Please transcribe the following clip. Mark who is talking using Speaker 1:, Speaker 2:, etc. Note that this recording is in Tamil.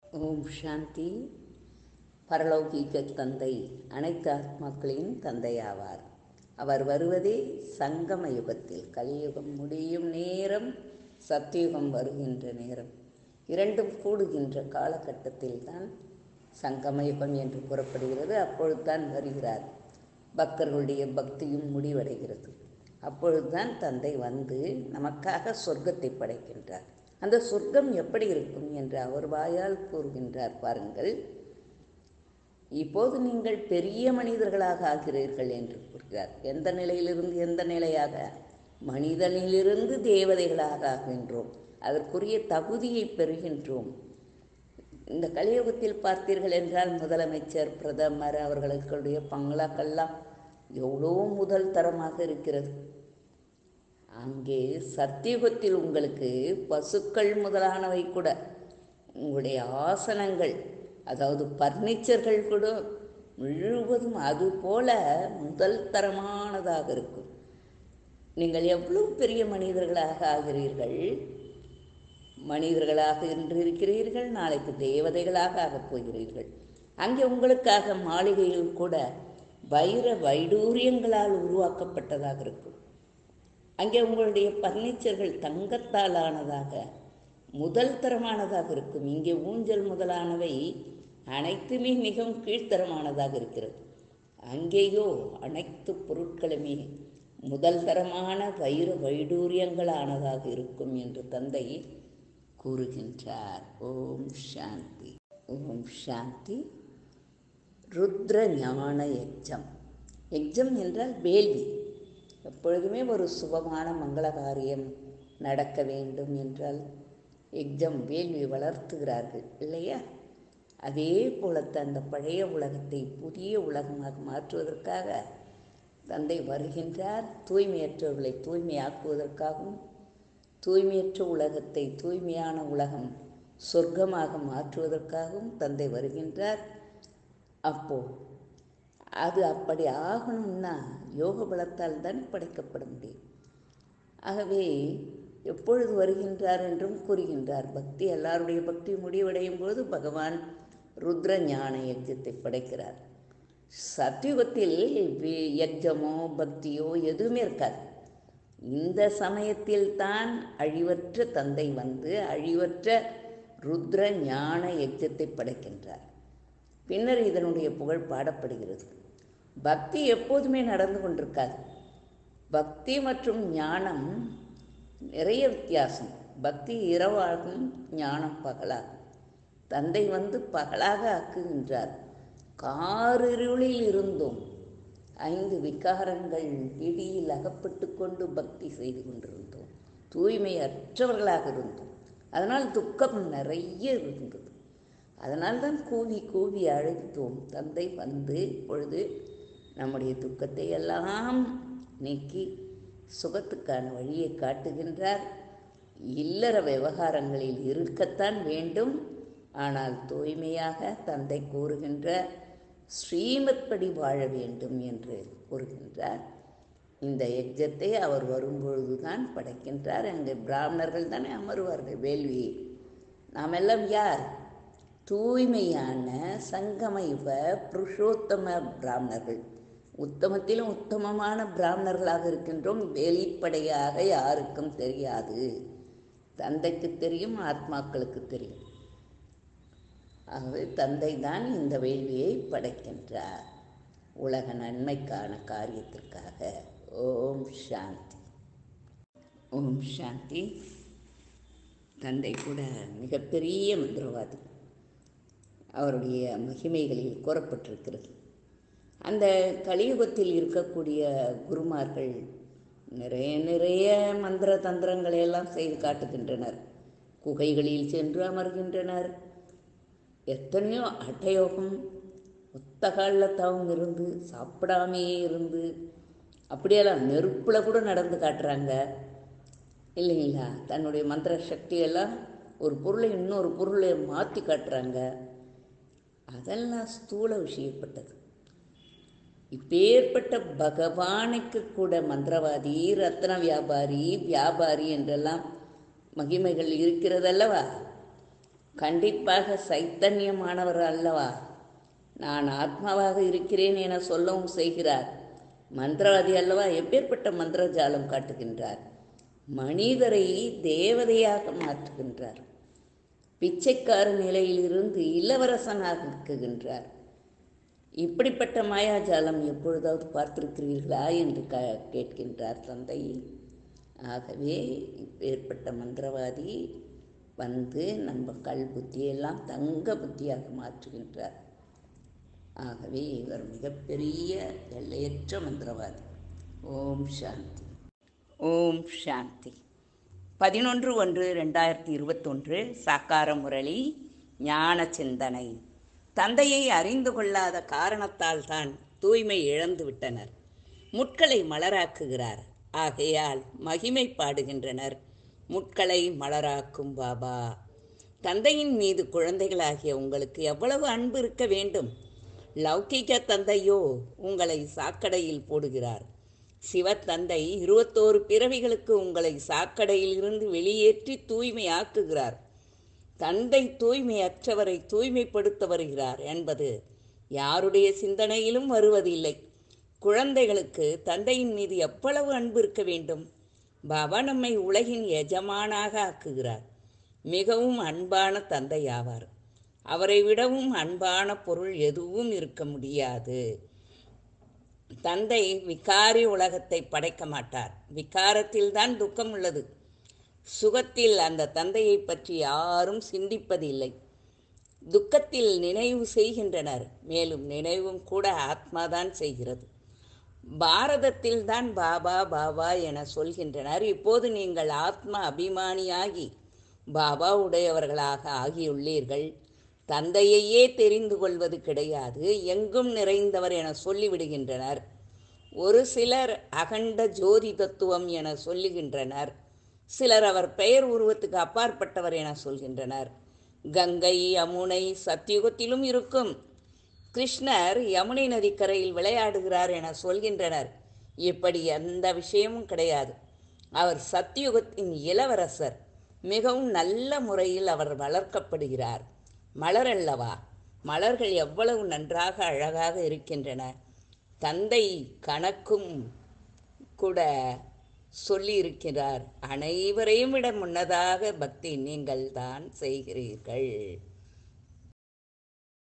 Speaker 1: ஓம் சாந்தி பரலௌகீக தந்தை அனைத்து ஆத்மாக்களின் தந்தையாவார் அவர் வருவதே சங்கம யுகத்தில் கலியுகம் முடியும் நேரம் சத்தியுகம் வருகின்ற நேரம் இரண்டும் கூடுகின்ற காலகட்டத்தில் தான் சங்கம யுகம் என்று கூறப்படுகிறது அப்பொழுதுதான் வருகிறார் பக்தர்களுடைய பக்தியும் முடிவடைகிறது அப்பொழுதுதான் தந்தை வந்து நமக்காக சொர்க்கத்தை படைக்கின்றார் அந்த சொர்க்கம் எப்படி இருக்கும் என்று அவர் வாயால் கூறுகின்றார் பாருங்கள் இப்போது நீங்கள் பெரிய மனிதர்களாக ஆகிறீர்கள் என்று கூறுகிறார் எந்த நிலையிலிருந்து எந்த நிலையாக மனிதனிலிருந்து தேவதைகளாக ஆகின்றோம் அதற்குரிய தகுதியை பெறுகின்றோம் இந்த கலியுகத்தில் பார்த்தீர்கள் என்றால் முதலமைச்சர் பிரதமர் அவர்களுடைய பங்களாக்கெல்லாம் எவ்வளோ முதல் தரமாக இருக்கிறது அங்கே சத்தியுகத்தில் உங்களுக்கு பசுக்கள் முதலானவை கூட உங்களுடைய ஆசனங்கள் அதாவது பர்னிச்சர்கள் கூட முழுவதும் அது போல முதல் தரமானதாக இருக்கும் நீங்கள் எவ்வளவு பெரிய மனிதர்களாக ஆகிறீர்கள் மனிதர்களாக இன்று இருக்கிறீர்கள் நாளைக்கு தேவதைகளாக ஆகப் போகிறீர்கள் அங்கே உங்களுக்காக மாளிகையில் கூட வைர வைடூரியங்களால் உருவாக்கப்பட்டதாக இருக்கும் அங்கே உங்களுடைய பர்னிச்சர்கள் தங்கத்தால் ஆனதாக முதல் தரமானதாக இருக்கும் இங்கே ஊஞ்சல் முதலானவை அனைத்துமே மிகவும் கீழ்த்தரமானதாக இருக்கிறது அங்கேயோ அனைத்து பொருட்களுமே முதல் தரமான வைர வைடூரியங்களானதாக இருக்கும் என்று தந்தை கூறுகின்றார் ஓம் சாந்தி ஓம் சாந்தி ருத்ர ஞான எக்ஜம் எக்ஜம் என்றால் வேள்வி எப்பொழுதுமே ஒரு சுபமான மங்கள காரியம் நடக்க வேண்டும் என்றால் எக்ஜம் வேள்வி வளர்த்துகிறார்கள் இல்லையா அதே போலத்தான் அந்த பழைய உலகத்தை புதிய உலகமாக மாற்றுவதற்காக தந்தை வருகின்றார் தூய்மையற்றவர்களை தூய்மையாக்குவதற்காகவும் தூய்மையற்ற உலகத்தை தூய்மையான உலகம் சொர்க்கமாக மாற்றுவதற்காகவும் தந்தை வருகின்றார் அப்போ அது அப்படி ஆகணும்னா யோக பலத்தால் தான் படைக்கப்பட முடியும் ஆகவே எப்பொழுது வருகின்றார் என்றும் கூறுகின்றார் பக்தி எல்லாருடைய பக்தி முடிவடையும் போது பகவான் ருத்ர ஞான யஜ்யத்தை படைக்கிறார் சத்தியுகத்தில் யஜ்ஜமோ பக்தியோ எதுவுமே இருக்காது இந்த சமயத்தில் தான் அழிவற்ற தந்தை வந்து அழிவற்ற ருத்ர ஞான யஜ்யத்தை படைக்கின்றார் பின்னர் இதனுடைய புகழ் பாடப்படுகிறது பக்தி எப்போதுமே நடந்து கொண்டிருக்காது பக்தி மற்றும் ஞானம் நிறைய வித்தியாசம் பக்தி இரவாகும் ஞானம் பகலாகும் தந்தை வந்து பகலாக ஆக்குகின்றார் காரிருளில் இருந்தோம் ஐந்து விகாரங்கள் பிடியில் அகப்பட்டு கொண்டு பக்தி செய்து கொண்டிருந்தோம் தூய்மை அற்றவர்களாக இருந்தோம் அதனால் துக்கம் நிறைய இருந்தது அதனால்தான் கூவி கூவி அழைத்தோம் தந்தை வந்து இப்பொழுது நம்முடைய துக்கத்தை எல்லாம் நீக்கி சுகத்துக்கான வழியை காட்டுகின்றார் இல்லற விவகாரங்களில் இருக்கத்தான் வேண்டும் ஆனால் தூய்மையாக தந்தை கூறுகின்ற ஸ்ரீமத் படி வாழ வேண்டும் என்று கூறுகின்றார் இந்த யஜ்ஜத்தை அவர் வரும்பொழுதுதான் படைக்கின்றார் அங்கே பிராமணர்கள் தானே அமருவார்கள் வேள்வியை நாம் எல்லாம் யார் தூய்மையான சங்கமயுக புருஷோத்தம பிராமணர்கள் உத்தமத்திலும் உத்தமமான பிராமணர்களாக இருக்கின்றோம் வெளிப்படையாக யாருக்கும் தெரியாது தந்தைக்கு தெரியும் ஆத்மாக்களுக்கு தெரியும் ஆகவே தந்தை தான் இந்த வேள்வியை படைக்கின்றார் உலக நன்மைக்கான காரியத்திற்காக ஓம் சாந்தி ஓம் சாந்தி தந்தை கூட மிகப்பெரிய மந்திரவாதி அவருடைய மகிமைகளில் கூறப்பட்டிருக்கிறது அந்த கலியுகத்தில் இருக்கக்கூடிய குருமார்கள் நிறைய நிறைய மந்திர தந்திரங்களை எல்லாம் செய்து காட்டுகின்றனர் குகைகளில் சென்று அமர்கின்றனர் எத்தனையோ அட்டயோகம் ஒத்த காலில் தவம் இருந்து சாப்பிடாமையே இருந்து அப்படியெல்லாம் நெருப்பில் கூட நடந்து காட்டுறாங்க இல்லைங்களா தன்னுடைய மந்திர சக்தியெல்லாம் ஒரு பொருளை இன்னொரு பொருளை மாற்றி காட்டுறாங்க அதெல்லாம் ஸ்தூல விஷயப்பட்டது இப்பேற்பட்ட பகவானுக்கு கூட மந்திரவாதி ரத்ன வியாபாரி வியாபாரி என்றெல்லாம் மகிமைகள் இருக்கிறதல்லவா கண்டிப்பாக சைத்தன்யமானவர் அல்லவா நான் ஆத்மாவாக இருக்கிறேன் என சொல்லவும் செய்கிறார் மந்திரவாதி அல்லவா எப்பேற்பட்ட மந்திரஜாலம் காட்டுகின்றார் மனிதரை தேவதையாக மாற்றுகின்றார் பிச்சைக்கார நிலையிலிருந்து இளவரசனாக்குகின்றார் இப்படிப்பட்ட மாயாஜாலம் எப்பொழுதாவது பார்த்திருக்கிறீர்களா என்று க கேட்கின்றார் தந்தை ஆகவே இப்பேற்பட்ட மந்திரவாதி வந்து நம்ம கல் புத்தியெல்லாம் தங்க புத்தியாக மாற்றுகின்றார் ஆகவே இவர் மிகப்பெரிய எல்லையற்ற மந்திரவாதி ஓம் சாந்தி ஓம் சாந்தி பதினொன்று ஒன்று ரெண்டாயிரத்தி இருபத்தொன்று சாக்கார முரளி ஞான சிந்தனை தந்தையை அறிந்து கொள்ளாத காரணத்தால் தான் தூய்மை இழந்து விட்டனர் முட்களை மலராக்குகிறார் ஆகையால் மகிமை பாடுகின்றனர் முட்களை மலராக்கும் பாபா தந்தையின் மீது குழந்தைகளாகிய உங்களுக்கு எவ்வளவு அன்பு இருக்க வேண்டும் லௌகிக தந்தையோ உங்களை சாக்கடையில் போடுகிறார் சிவத்தந்தை இருபத்தோரு பிறவிகளுக்கு உங்களை சாக்கடையில் இருந்து வெளியேற்றி தூய்மையாக்குகிறார் தந்தை தூய்மையற்றவரை தூய்மைப்படுத்த வருகிறார் என்பது யாருடைய சிந்தனையிலும் வருவதில்லை குழந்தைகளுக்கு தந்தையின் மீது எவ்வளவு அன்பு இருக்க வேண்டும் பாபா நம்மை உலகின் எஜமானாக ஆக்குகிறார் மிகவும் அன்பான தந்தை ஆவார் அவரை விடவும் அன்பான பொருள் எதுவும் இருக்க முடியாது தந்தை விகாரி உலகத்தை படைக்க மாட்டார் விகாரத்தில்தான் துக்கம் உள்ளது சுகத்தில் அந்த தந்தையை பற்றி யாரும் சிந்திப்பதில்லை துக்கத்தில் நினைவு செய்கின்றனர் மேலும் நினைவும் கூட ஆத்மாதான் செய்கிறது பாரதத்தில் தான் பாபா பாபா என சொல்கின்றனர் இப்போது நீங்கள் ஆத்ம அபிமானியாகி பாபா உடையவர்களாக ஆகியுள்ளீர்கள் தந்தையையே தெரிந்து கொள்வது கிடையாது எங்கும் நிறைந்தவர் என சொல்லிவிடுகின்றனர் ஒரு சிலர் அகண்ட ஜோதி தத்துவம் என சொல்லுகின்றனர் சிலர் அவர் பெயர் உருவத்துக்கு அப்பாற்பட்டவர் என சொல்கின்றனர் கங்கை யமுனை சத்தியுகத்திலும் இருக்கும் கிருஷ்ணர் யமுனை நதிக்கரையில் விளையாடுகிறார் என சொல்கின்றனர் இப்படி எந்த விஷயமும் கிடையாது அவர் சத்தியுகத்தின் இளவரசர் மிகவும் நல்ல முறையில் அவர் வளர்க்கப்படுகிறார் மலர் அல்லவா மலர்கள் எவ்வளவு நன்றாக அழகாக இருக்கின்றன தந்தை கணக்கும் கூட சொல்லியிருக்கிறார் அனைவரையும் விட முன்னதாக பக்தி நீங்கள் தான் செய்கிறீர்கள்